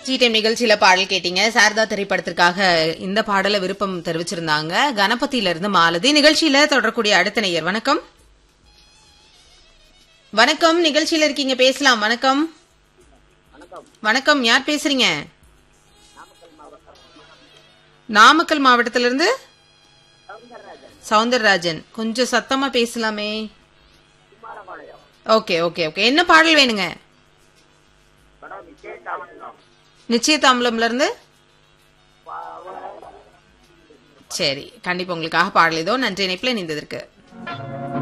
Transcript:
G time நிகழ்ச்சியில பாடல் கேட்டீங்க சாரதா திரைப்படத்திற்காக இந்த பாடல விருப்பம் தெரிவிச்சிருந்தாங்க கணபதியில இருந்து மாலதி நிகழ்ச்சியில தொடரக்கூடிய அடுத்த நேயர் வணக்கம் வணக்கம் நிகழ்ச்சியில இருக்கீங்க பேசலாம் வணக்கம் வணக்கம் யார் பேசுறீங்க நாமக்கல் மாவட்டத்தில இருந்து சவுந்தரராஜன் கொஞ்சம் சத்தமா பேசலாமே ஓகே ஓகே ஓகே என்ன பாடல் வேணுங்க நிச்சயதாம்பலம்ல இருந்து சரி கண்டிப்பா உங்களுக்காக பாடல் ஏதோ நன்றி இணைப்புல நின்றதற்கு